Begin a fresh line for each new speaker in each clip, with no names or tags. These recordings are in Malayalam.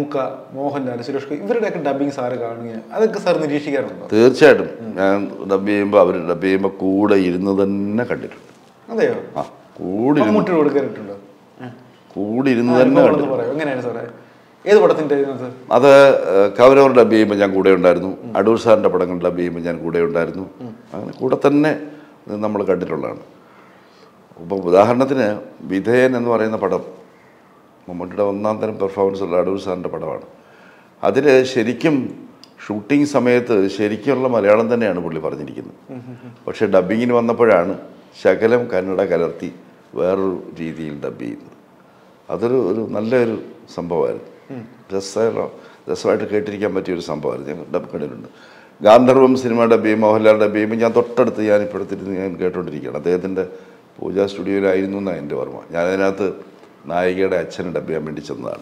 മമ്മൂക്ക മോഹൻലാൽ സുരേഷ് ഗോപി ഇവരുടെയൊക്കെ ഡബിങ് സാറ് കാണുകയാണ് അതൊക്കെ സാർ നിരീക്ഷിക്കാറുണ്ടോ
തീർച്ചയായിട്ടും ഞാൻ ഡബ് ചെയ്യുമ്പോൾ അവർ ഡബ് ചെയ്യുമ്പോൾ കൂടെ ഇരുന്ന് തന്നെ കണ്ടിട്ടുണ്ട്
അതെയോ
ആ കൂടെ ഇരുന്ന്
മമ്മൂട്ടി കൊടുക്കാറുണ്ടോ
കൂടെ ഇരുന്ന് തന്നെ
അനുഭവങ്ങളൊന്ന്
കണ്ടിട്ടുണ്ട്
പറയാം എങ്ങനെയാണ് സാറേ ഏത് പടത്തിന്റെ ഇതിനകത്ത്
അത് ഏഹ്, കൗരവർ ഡബ് ചെയ്യുമ്പോൾ ഞാൻ കൂടെ ഉണ്ടായിരുന്നു അടൂർ സാറിൻ്റെ പടങ്ങൾ ഡബ് ചെയ്യുമ്പോൾ ഞാൻ കൂടെ ഉണ്ടായിരുന്നു അങ്ങനെ കൂടെ തന്നെ നമ്മൾ കണ്ടിട്ടുള്ളതാണ് ഇപ്പം ഉദാഹരണത്തിന് വിധേയൻ എന്ന് പറയുന്ന പടം മമ്മൂട്ടിയുടെ ഒന്നാം തരം പെർഫോമൻസ് ഉള്ള അടൂർ സാറിൻ്റെ പടമാണ് അതിൽ ശരിക്കും ഷൂട്ടിംഗ് സമയത്ത് ശരിക്കുള്ള മലയാളം തന്നെയാണ് പുള്ളി പറഞ്ഞിരിക്കുന്നത് പക്ഷേ ഡബിങ്ങിന് വന്നപ്പോഴാണ് ശകലം കന്നഡ കലർത്തി വേറൊരു രീതിയിൽ ഡബ് ചെയ്യുന്നത് അതൊരു ഒരു നല്ലൊരു സംഭവമായിരുന്നു രസകര രസമായിട്ട് കേട്ടിരിക്കാൻ പറ്റിയ ഒരു സംഭവമായിരുന്നു ഞാൻ ഡബ് കണ്ടിട്ടുണ്ട് ഗാന്ധർവം സിനിമ ഡബ് ചെയ്യും മോഹൻലാൽ ഡബ് ചെയ്യുമ്പോൾ ഞാൻ തൊട്ടടുത്ത് ഞാൻ ഇപ്പോഴത്തിരുന്ന് ഞാൻ കേട്ടോണ്ടിരിക്കുകയാണ് അദ്ദേഹത്തിൻ്റെ പൂജാ സ്റ്റുഡിയോയിലായിരുന്നു എന്നാണ് എൻ്റെ ഓർമ്മ ഞാൻ അതിനകത്ത് നായികയുടെ അച്ഛനെ ഡബ് ചെയ്യാൻ വേണ്ടി ചെന്നതാണ്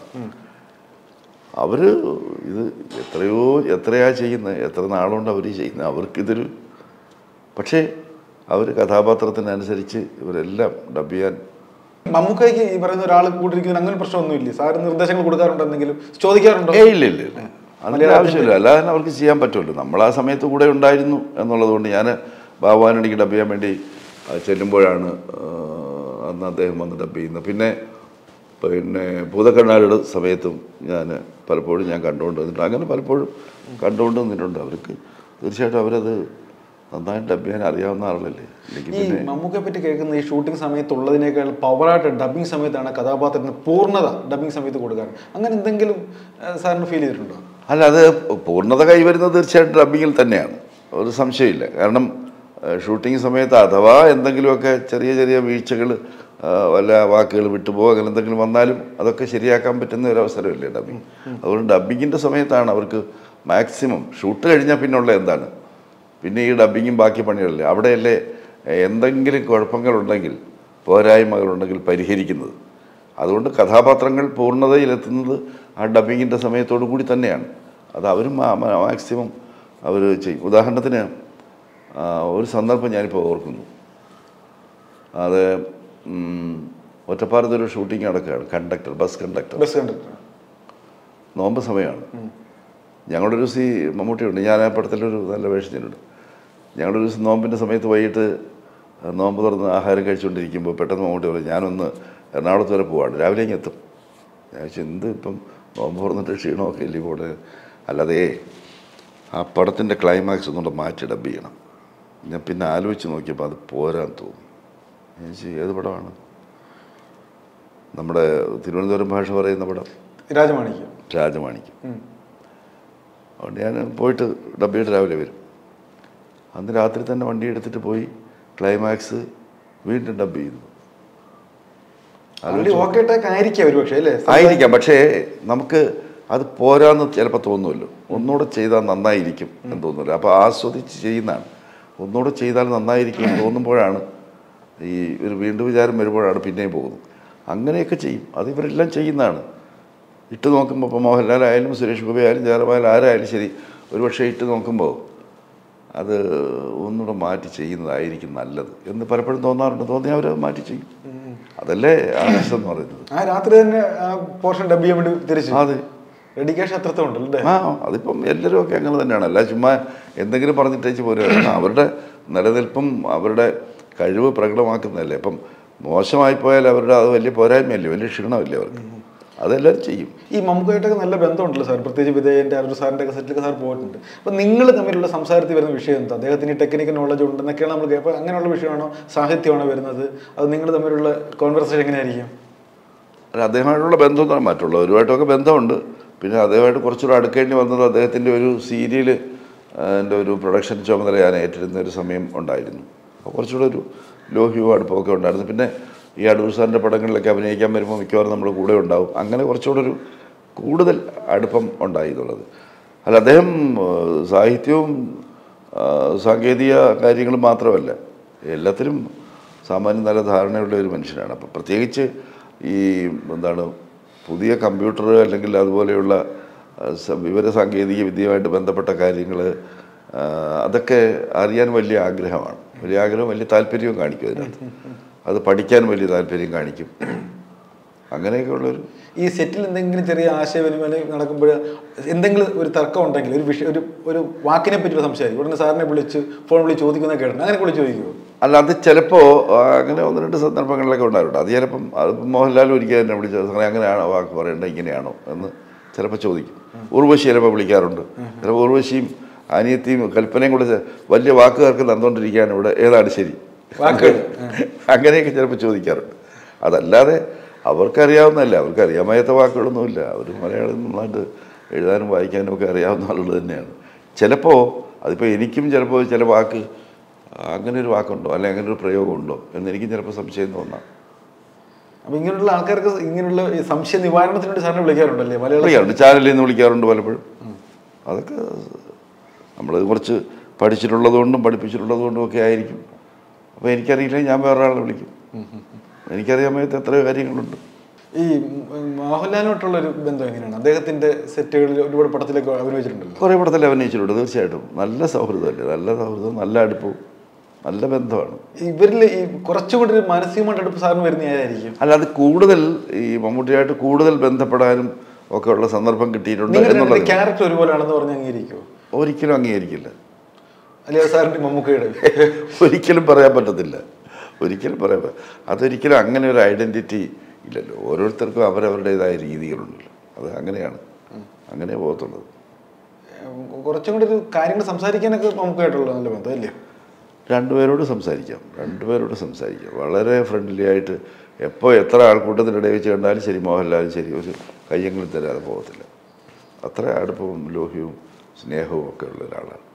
അവർ ഇത് എത്രയോ എത്രയാ ചെയ്യുന്നത് എത്ര നാളുകൊണ്ട് അവർ ചെയ്യുന്നത് അവർക്കിതൊരു പക്ഷേ അവർ കഥാപാത്രത്തിനനുസരിച്ച് ഇവരെല്ലാം ഡബ് ചെയ്യാൻ
മമ്മൂക്കയ്ക്ക് ഈ പറയുന്ന ഒരാൾ കൂട്ടിരിക്കുന്ന അങ്ങനെ പ്രശ്നമൊന്നുമില്ലേ സാറ് നിർദ്ദേശങ്ങൾ കൊടുക്കാറുണ്ടോ എന്തെങ്കിലും ചോദിക്കാറുണ്ടോ
ഏയ് ഇല്ല ഇല്ല ഇല്ല അതിൻ്റെ ആവശ്യമില്ല അല്ലാതെ തന്നെ അവർക്ക് ചെയ്യാൻ പറ്റുമല്ലോ നമ്മൾ ആ സമയത്ത് കൂടെ ഉണ്ടായിരുന്നു എന്നുള്ളത് കൊണ്ട് ഞാൻ ബാബുവാനടിക്ക് ഡബ് ചെയ്യാൻ വേണ്ടി ആ, ചെല്ലുമ്പോഴാണ് ആ, അന്ന് അദ്ദേഹം വന്ന് ഡബ് ചെയ്യുന്നത് പിന്നെ പിന്നെ ഭൂതക്കണ്ണാരുടെ സമയത്തും ഞാൻ പലപ്പോഴും ഞാൻ കണ്ടുകൊണ്ട് വന്നിട്ടുണ്ട് അങ്ങനെ പലപ്പോഴും കണ്ടുകൊണ്ട് നിന്നിട്ടുണ്ട് അവർക്ക് തീർച്ചയായിട്ടും അവരത് നന്നായിട്ട് ഡബ് ചെയ്യാൻ അറിയാവുന്ന ആളല്ലേ ഇല്ലെങ്കിൽ
ഈ
പിന്നെ
മമ്മൂക്കയെ പറ്റി കേൾക്കുന്ന ഈ ഷൂട്ടിംഗ് സമയത്തുള്ളതിനേക്കാൾ പവറായിട്ട് ഡബിങ് സമയത്താണ് കഥാപാത്രത്തിന് പൂർണ്ണത ഡബിങ് സമയത്ത് കൊടുക്കാറ് അങ്ങനെ എന്തെങ്കിലും ആ, സാറിന് ഫീൽ ചെയ്തിട്ടുണ്ടോ
അല്ല അത് പൂർണ്ണത കൈവരുന്നത് തീർച്ചയായിട്ടും ഡബിങ്ങിൽ തന്നെയാണ് ഒരു സംശയമില്ല കാരണം ഷൂട്ടിംഗ് സമയത്ത് അഥവാ എന്തെങ്കിലുമൊക്കെ ചെറിയ ചെറിയ വീഴ്ചകൾ വല്ല വാക്കുകൾ വിട്ടുപോകുക അങ്ങനെ എന്തെങ്കിലും വന്നാലും അതൊക്കെ ശരിയാക്കാൻ പറ്റുന്ന ഒരു അവസരമില്ലേ ഡബിങ് അതുകൊണ്ട് ഡബിങ്ങിൻ്റെ സമയത്താണ് അവർക്ക് മാക്സിമം ഷൂട്ട് കഴിഞ്ഞാൽ പിന്നുള്ള എന്താണ് പിന്നെ ഈ ഡബിങ്ങും ബാക്കി പണികളല്ലേ അവിടെയല്ലേ എന്തെങ്കിലും കുഴപ്പങ്ങളുണ്ടെങ്കിൽ പോരായ്മകളുണ്ടെങ്കിൽ പരിഹരിക്കുന്നത് അതുകൊണ്ട് കഥാപാത്രങ്ങൾ പൂർണ്ണതയിലെത്തുന്നത് ആ ഡബിങ്ങിൻ്റെ സമയത്തോടു കൂടി തന്നെയാണ് അത് അവരും മാക്സിമം അവർ ചെയ്യും ഉദാഹരണത്തിന് ആ, ഒരു സന്ദർഭം ഞാനിപ്പോൾ ഓർക്കുന്നു അത് ഉം, ഒറ്റപ്പാലത്ത് ഒരു ഷൂട്ടിംഗ് നടക്കുകയാണ് conductor bus conductor
bus conductor
നോമ്പ് സമയമാണ് ഞങ്ങളുടെ ഒരു സി മമ്മൂട്ടിയുണ്ട് ഞാൻ ആ പടത്തിലൊരു നല്ല വേഷം ചെയ്തിട്ടുണ്ട് ഞങ്ങളുടെ ഒരു ദിവസം നോമ്പിൻ്റെ സമയത്ത് വൈകിട്ട് നോമ്പ് തുറന്ന് ആഹാരം കഴിച്ചുകൊണ്ടിരിക്കുമ്പോൾ പെട്ടെന്ന് മമ്മൂട്ടി പറയും ഞാനൊന്ന് എറണാകുളത്ത് വരെ പോവാണ് രാവിലെ ഇങ്ങ് എത്തും ഞാൻ ചോദിച്ചു എന്ത് ഇപ്പം നോമ്പ് തുറന്നിട്ട് ക്ഷീണമൊക്കെ ഇല്ലേ പോടെ അല്ലാതെ ആ പടത്തിൻ്റെ ക്ലൈമാക്സ് ഒന്നുകൂടെ മാറ്റി ഡബ് ചെയ്യണം ഞാൻ പിന്നെ ആലോചിച്ച് നോക്കിയപ്പോൾ അത് പോരാൻ തോന്നി ഞാൻ ചോദിച്ചു ഏത് പടമാണ് നമ്മുടെ തിരുവനന്തപുരം ഭാഷ പറയുന്ന പടം
രാജമാണിക്യം
രാജമാണിക്യം
ഉം.
അതുകൊണ്ട് ഞാൻ പോയിട്ട് ഡബ്ബയിട്ട് രാവിലെ വരും അന്ന് രാത്രി തന്നെ വണ്ടി എടുത്തിട്ട് പോയി ക്ലൈമാക്സ് വീണ്ടും ഡബ് ചെയ്യുന്നു
ഓൾറെഡി ഓക്കെ ടേക്ക് ആയിരിക്കാം ഒരു പക്ഷേ അല്ലേ
ആയിരിക്കാം പക്ഷേ നമുക്ക് അത് പോരാന്ന് ചിലപ്പോൾ തോന്നുമല്ലോ ഒന്നുകൂടെ ചെയ്താൽ നന്നായിരിക്കും എന്ന് തോന്നുമല്ലോ അപ്പോൾ ആസ്വദിച്ച് ചെയ്യുന്നതാണ് ഒന്നുകൂടെ ചെയ്താൽ നന്നായിരിക്കും എന്ന് തോന്നുമ്പോഴാണ് ഈ ഒരു വീണ്ടും വിചാരം വരുമ്പോഴാണ് പിന്നെയും പോകുന്നത് അങ്ങനെയൊക്കെ ചെയ്യും അത് ഇവരെല്ലാം ചെയ്യുന്നതാണ് ഇട്ട് നോക്കുമ്പോൾ ഇപ്പോൾ മോഹൻലാൽ ആയാലും സുരേഷ് ഗോപി ആയാലും ജയറാമായാലും ആരായാലും ശരി ഒരുപക്ഷെ ഇട്ട് നോക്കുമ്പോൾ അത് ഒന്നുകൂടെ മാറ്റി ചെയ്യുന്നതായിരിക്കും നല്ലത് എന്ന് പലപ്പോഴും തോന്നാറുണ്ട് തോന്നി അവർ മാറ്റി ചെയ്യും അതല്ലേ ആർട്ടിസ്റ്റ് എന്ന് പറയുന്നത്
ആ രാത്രി തന്നെ ആ പോർഷൻ ഡബ് ചെയ്യാൻ വേണ്ടി തിരിച്ചു
അതെ
ഡെഡിക്കേഷൻ അത്രത്തോളം ഉണ്ടല്ലേ
ആ അതിപ്പം എല്ലാവരും ഒക്കെ അങ്ങനെ തന്നെയാണ് അല്ല ചുമ്മാ എന്തെങ്കിലും പറഞ്ഞിട്ടേച്ച് പോരുക അവരുടെ നിലനിൽപ്പും അവരുടെ കഴിവ് പ്രകടമാക്കുന്നതല്ലേ അപ്പം മോശമായി പോയാൽ അവരുടെ അത് വലിയ പോരായ്മയല്ലേ വലിയ ക്ഷീണമല്ലേ അവർക്ക് അതെല്ലാവരും ചെയ്യും
ഈ മമ്മൂക്കായിട്ടൊക്കെ നല്ല ബന്ധമുണ്ടല്ലോ സാർ പ്രത്യേകിച്ച് വിധേയൻ്റെ അരൂർ സാറിൻ്റെ ഒക്കെ സെറ്റിലൊക്കെ സാർ പോയിട്ടുണ്ട് അപ്പം നിങ്ങൾ തമ്മിലുള്ള സംസാരത്തിൽ വരുന്ന വിഷയം എന്താ അദ്ദേഹത്തിന് ടെക്നിക്കൽ നോളജ് ഉണ്ടെന്നൊക്കെയാണ് നമ്മൾ അപ്പോൾ അങ്ങനെയുള്ള വിഷയമാണോ സാഹിത്യമാണോ വരുന്നത് അത് നിങ്ങൾ തമ്മിലുള്ള കോൺവെർസേഷൻ എങ്ങനെയായിരിക്കും
അല്ല അദ്ദേഹമായിട്ടുള്ള ബന്ധമൊന്നും മറ്റുള്ളവരുമായിട്ടൊക്കെ ബന്ധമുണ്ട് പിന്നെ അദ്ദേഹമായിട്ട് കുറച്ചുകൂടെ അടുക്കേണ്ടി വന്നത് അദ്ദേഹത്തിൻ്റെ ഒരു സീരിയൽ എൻ്റെ ഒരു പ്രൊഡക്ഷൻ ചുമതല ഞാൻ ഏറ്റെടുത്ത ഒരു സമയം ഉണ്ടായിരുന്നു അപ്പോൾ കുറച്ചുകൂടെ ഒരു ലോഹ്യവും അടുപ്പമൊക്കെ ഉണ്ടായിരുന്നു പിന്നെ ഈ അടൂർ സാറിൻ്റെ പടങ്ങളിലൊക്കെ അഭിനയിക്കാൻ വരുമ്പോൾ മിക്കവാറും നമ്മുടെ കൂടെ ഉണ്ടാവും അങ്ങനെ കുറച്ചുകൂടെ ഒരു കൂടുതൽ അടുപ്പം ഉണ്ടായി എന്നുള്ളത് അല്ല അദ്ദേഹം ഏഹ്, സാഹിത്യവും ആ, സാങ്കേതിക കാര്യങ്ങളും മാത്രമല്ല എല്ലാത്തിനും സാമാന്യം നല്ല ധാരണയുള്ള ഒരു മനുഷ്യനാണ് അപ്പം പ്രത്യേകിച്ച് ഈ എന്താണ് പുതിയ കമ്പ്യൂട്ടർ അല്ലെങ്കിൽ അതുപോലെയുള്ള ആ, സ- വിവര സാങ്കേതിക വിദ്യയുമായിട്ട് ബന്ധപ്പെട്ട കാര്യങ്ങൾ അതൊക്കെ അറിയാൻ വലിയ ആഗ്രഹമാണ് വലിയ ആഗ്രഹം വലിയ താല്പര്യവും കാണിക്കും അതിനകത്ത് അത് പഠിക്കാൻ വലിയ താല്പര്യം കാണിക്കും അങ്ങനെയൊക്കെ ഉള്ളൊരു
ഈ സെറ്റിൽ എന്തെങ്കിലും ചെറിയ ആശയവിനിമയം നടക്കുമ്പോൾ എന്തെങ്കിലും ഒരു തർക്കം ഉണ്ടെങ്കിൽ ഒരു വിഷയം ഒരു ഒരു വാക്കിനെ പറ്റി സംസാരിക്കും ഉടനെ സാറിനെ വിളിച്ച് ഫോൺ വിളിച്ച് ചോദിക്കുന്ന കേട്ടോ അങ്ങനെ വിളിച്ച് ചോദിക്കുമോ
അല്ല അത് ചിലപ്പോൾ അങ്ങനെ ഒന്ന് രണ്ട് സന്ദർഭങ്ങളിലൊക്കെ ഉണ്ടായിട്ടുണ്ട് അത് ചിലപ്പം അത് മോഹൻലാൽ ഒരിക്കൽ എന്നെ വിളിച്ചത് സാറേ അങ്ങനെയാണോ വാക്ക് പറയേണ്ടത് ഇങ്ങനെയാണോ എന്ന് ചിലപ്പോൾ ചോദിക്കും ഉർവശി ചിലപ്പോൾ വിളിക്കാറുണ്ട് ചിലപ്പോൾ ഉർവശിയും അനിയത്തിയും കൽപ്പനയും കൂടെ ചെ- വലിയ വാക്കുകാർക്ക് തന്നുകൊണ്ടിരിക്കുകയാണ് ഇവിടെ ഏതാണ് ശരി
വാക്കുകൾ.
അങ്ങനെയൊക്കെ ചിലപ്പോൾ ചോദിക്കാറുണ്ട് അതല്ലാതെ അവർക്കറിയാവുന്നതല്ല അവർക്ക് അറിയാമയത്ത വാക്കുകളൊന്നുമില്ല അവർ മലയാളം നന്നായിട്ട് എഴുതാനും വായിക്കാനും ഒക്കെ അറിയാവുന്ന ആളുകൾ തന്നെയാണ് ചിലപ്പോൾ അതിപ്പോൾ എനിക്കും ചിലപ്പോൾ ചില വാക്ക് അങ്ങനെ ഒരു വാക്കുണ്ടോ അല്ലെങ്കിൽ അങ്ങനെ ഒരു പ്രയോഗമുണ്ടോ എന്ന് എനിക്കും ചിലപ്പോൾ സംശയം തോന്നാം
അപ്പൊ ഇങ്ങനെയുള്ള ആൾക്കാർക്ക് ഇങ്ങനെയുള്ള ഈ സംശയ നിവാരണത്തിന് വേണ്ടി സാറിനെ വിളിക്കാറുണ്ടല്ലേ മലയാളം
വിളിക്കാറുണ്ട് ചാനലിൽ നിന്ന് വിളിക്കാറുണ്ട് പലപ്പോഴും അതൊക്കെ നമ്മൾ കുറച്ച് പഠിച്ചിട്ടുള്ളതുകൊണ്ടും പഠിപ്പിച്ചിട്ടുള്ളതുകൊണ്ടും ഒക്കെ ആയിരിക്കും അപ്പോൾ എനിക്കറിയില്ല ഞാൻ വേറൊരാളെ വിളിക്കും എനിക്കറിയാമത്തെ എത്രയോ കാര്യങ്ങളുണ്ട്
ഈ ഉം, മോഹൻലാലിനോട്ടുള്ള ഒരു ബന്ധം എങ്ങനെയാണ് അദ്ദേഹത്തിന്റെ സെറ്റുകളിൽ ഒരുപാട് പടത്തിലൊക്കെ അഭിനയിച്ചിട്ടുണ്ടല്ലോ
കുറേ പടത്തിൽ അഭിനയിച്ചിട്ടുണ്ട് തീർച്ചയായിട്ടും നല്ല സൗഹൃദമല്ലേ നല്ല സൗഹൃദം നല്ല അടുപ്പവും നല്ല ബന്ധമാണ്
ഇവരിൽ ഈ കുറച്ചുകൂടി ഒരു മാനസികമായിട്ട് അടുപ്പ് സാറിന് വരുന്ന ഏതായിരിക്കും
അല്ല അത് കൂടുതൽ ഈ മമ്മൂട്ടിയായിട്ട് കൂടുതൽ ബന്ധപ്പെടാനും ഒക്കെ ഉള്ള സന്ദർഭം കിട്ടിയിട്ടുണ്ട്
നിങ്ങളുടെ
എന്നുള്ളത്
ക്യാരക്ടർ ഒരുപോലാണെന്ന് പറഞ്ഞ് അംഗീകരിക്കുമോ
ഒരിക്കലും അംഗീകരിക്കില്ല
അല്ലെങ്കിൽ സാറിന്റെ മമ്മൂക്കയുടെ
ഒരിക്കലും പറയാൻ പറ്റത്തില്ല ഒരിക്കലും പറയാൻ പറ്റ അതൊരിക്കലും അങ്ങനെ ഒരു ഐഡൻറ്റിറ്റി ഇല്ലല്ലോ ഓരോരുത്തർക്കും അവരവരുടേതായ രീതികളുണ്ടല്ലോ അത് അങ്ങനെയാണ് അങ്ങനെ പോകത്തുള്ളത്
ഉം, കുറച്ചും കൂടി ഒരു കാര്യങ്ങൾ സംസാരിക്കാനൊക്കെ മമ്മൂക്കായിട്ടുള്ള നല്ല ബന്ധം അല്ലേ
രണ്ടുപേരോട് സംസാരിക്കാം രണ്ടുപേരോട് സംസാരിക്കാം വളരെ ഫ്രണ്ട്ലി ആയിട്ട് എപ്പോൾ എത്ര ആൾക്കൂട്ടത്തിനിടയിൽ വെച്ച് കണ്ടാലും ശരി മോഹൻലാലും ശരി ഒരു കയ്യെങ്കിലും തരാതെ പോകത്തില്ല അത്ര അടുപ്പവും ലോഹ്യവും സ്നേഹവും ഒക്കെ ഉള്ള ഒരാളാണ്